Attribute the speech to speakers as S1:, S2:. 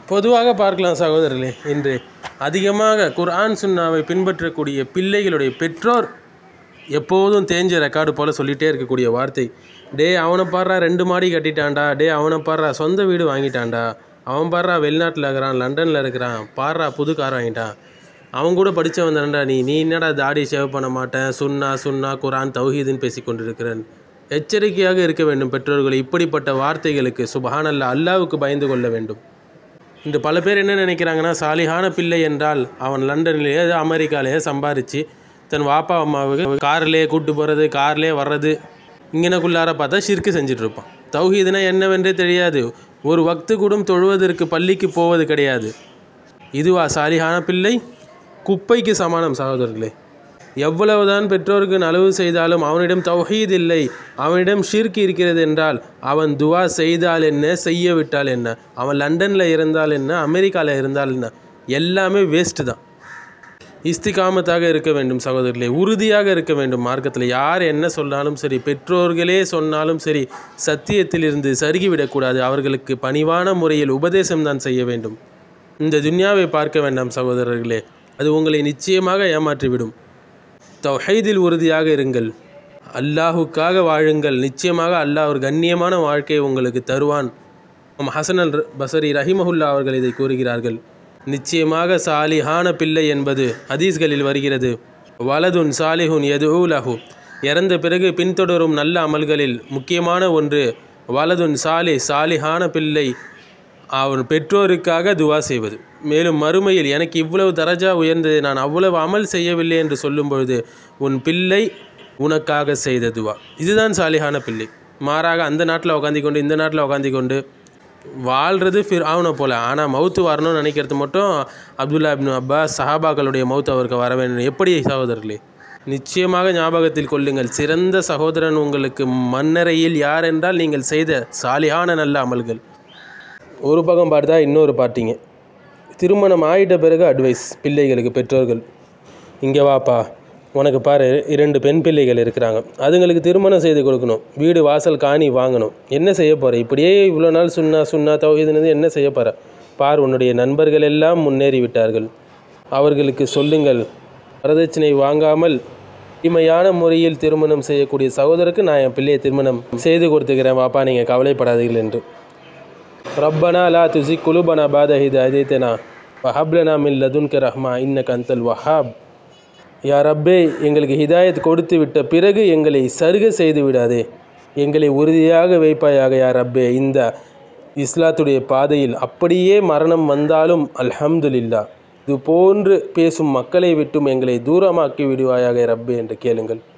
S1: பொதுவாக பார்க்கலாம் சகோதரர்களே இன்று அதிகமாக குர்ஆன் சுன்னாவை பின்பற்றக்கூடிய பிள்ளைகளுடைய பெற்றோர் எப்போதும் தேஞ்ச ரெக்கார்டு போல் சொல்லிகிட்டே இருக்கக்கூடிய வார்த்தை டே அவனை பாடுறா ரெண்டு மாடி கட்டிட்டான்டா டே அவனை பாடுறா சொந்த வீடு வாங்கிட்டான்டா அவன் பாடுறா வெளிநாட்டில் இருக்கிறான் லண்டனில் இருக்கிறான் பாடுறா புது கார் வாங்கிட்டான் அவன் கூட படித்தவன் தானடா நீ நீ என்னடா தாடி சேவ் பண்ண மாட்டேன் சுன்னா சுன்னா குரான் தௌஹீதுன்னு பேசி கொண்டிருக்கிறேன் எச்சரிக்கையாக இருக்க வேண்டும் பெற்றோர்கள் இப்படிப்பட்ட வார்த்தைகளுக்கு சுபஹானல்லா அல்லாவுக்கு பயந்து கொள்ள வேண்டும் இன்று பல பேர் என்ன நினைக்கிறாங்கன்னா சாலிகான பிள்ளை என்றால் அவன் லண்டன்லேயே அமெரிக்காலேயே சம்பாரித்து தன் வாப்பா அம்மாவுக்கு கார்லேயே கூட்டு போகிறது கார்லேயே வர்றது இங்கனக்குள்ளார பார்த்தா ஷிர்க்கு செஞ்சுட்டு இருப்பான் தௌஹீதுனா என்னவென்றே தெரியாது ஒரு வக்து கூட தொழுவதற்கு பள்ளிக்கு போவது கிடையாது இதுவா சாலிகான பிள்ளை குப்பைக்கு சமானம் சகோதரர்களே எவ்வளவுதான் பெற்றோருக்கு நலவு செய்தாலும் அவனிடம் தௌஹீத் இல்லை அவனிடம் ஷிர்க் இருக்கிறது என்றால் அவன் துவா செய்தால் என்ன செய்ய விட்டால் என்ன அவன் லண்டனில் இருந்தால் என்ன அமெரிக்காவில் இருந்தால் என்ன எல்லாமே வேஸ்ட்டு தான் இஸ்திகாமத்தாக இருக்க வேண்டும் சகோதரர்களே உறுதியாக இருக்க வேண்டும் மார்க்கத்தில் யார் என்ன சொன்னாலும் சரி பெற்றோர்களே சொன்னாலும் சரி சத்தியத்திலிருந்து சருகிவிடக்கூடாது அவர்களுக்கு பணிவான முறையில் உபதேசம் தான் செய்ய வேண்டும் இந்த துன்யாவை பார்க்க வேண்டாம் சகோதரர்களே அது உங்களை நிச்சயமாக ஏமாற்றிவிடும் தௌஹீதில் உறுதியாக இருங்கள் அல்லாஹுக்காக வாழுங்கள் நிச்சயமாக அல்லாஹ் ஒரு கண்ணியமான வாழ்க்கையை உங்களுக்கு தருவான் ஹசன் அல் பசரி ரஹிமஹுல்லா அவர்கள் இதை கூறுகிறார்கள் நிச்சயமாக சாலிஹான பிள்ளை என்பது ஹதீஸ்களில் வருகிறது வலதுன் சாலிஹுன் எது லஹு இறந்த பிறகு பின்தொடரும் நல்ல அமல்களில் முக்கியமான ஒன்று வலதுன் சாலி சாலிஹான பிள்ளை அவன் பெற்றோருக்காக துவா செய்வது மேலும் மறுமையில் எனக்கு இவ்வளவு தரஜா உயர்ந்தது நான் அவ்வளவு அமல் செய்யவில்லை என்று சொல்லும் பொழுது உன் பிள்ளை உனக்காக செய்த துவா இதுதான் சாலிஹான பிள்ளை மாறாக அந்த நாட்டில் உட்காந்து கொண்டு இந்த நாட்டில் உட்காந்து கொண்டு வாழ்கிறது ஃபிர் ஆவனை போல ஆனால் மவுத்து வரணும்னு நினைக்கிறது மட்டும் அப்துல்லா இப்னு அப்பாஸ் சஹாபாக்களுடைய மவுத்து அவருக்கு வர வேண்டும் எப்படி சகோதரர்களே நிச்சயமாக ஞாபகத்தில் கொள்ளுங்கள் சிறந்த சகோதரன் உங்களுக்கு மன்னரையில் யார் என்றால் நீங்கள் செய்த சாலியான நல்ல அமல்கள் ஒரு பக்கம் பார்த்தா இன்னொரு பார்ட்டிங்க திருமணம் ஆயிட்ட பிறகு அட்வைஸ் பிள்ளைகளுக்கு பெற்றோர்கள் இங்கே வாப்பா உனக்கு பாரு இரண்டு பெண் பிள்ளைகள் இருக்கிறாங்க அதுங்களுக்கு திருமணம் செய்து கொடுக்கணும் வீடு வாசல் காணி வாங்கணும் என்ன செய்ய போகிற இப்படியே இவ்வளோ நாள் சுண்ணா சுண்ணா தௌஹீதுனது என்ன செய்ய போகிற பார் உன்னுடைய நண்பர்கள் எல்லாம் முன்னேறி விட்டார்கள் அவர்களுக்கு சொல்லுங்கள் வரதட்சணை வாங்காமல் எளிமையான முறையில் திருமணம் செய்யக்கூடிய சகோதரருக்கு நான் என் பிள்ளையை திருமணம் செய்து கொடுத்துக்கிறேன் வாப்பா நீங்கள் கவலைப்படாதீர்கள் என்று ரப்பனா லா துசி குலுபனா பாத ஹித அதித்தனா வஹப்லனா மின் லதுன்க ரஹ்மா இன்னக அந்தல் வஹாப் யா ரப்பே எங்களுக்கு ஹிதாயத் கொடுத்து விட்ட பிறகு எங்களை சருக செய்து விடாதே எங்களை உறுதியாக வைப்பாயாக யா ரப்பே இந்த இஸ்லாத்துடைய பாதையில் அப்படியே மரணம் வந்தாலும் அல்ஹம்துலில்லா இது போன்று பேசும் மக்களை விட்டும் எங்களை தூரமாக்கி விடுவாயாக ரப்பே என்று கேளுங்கள்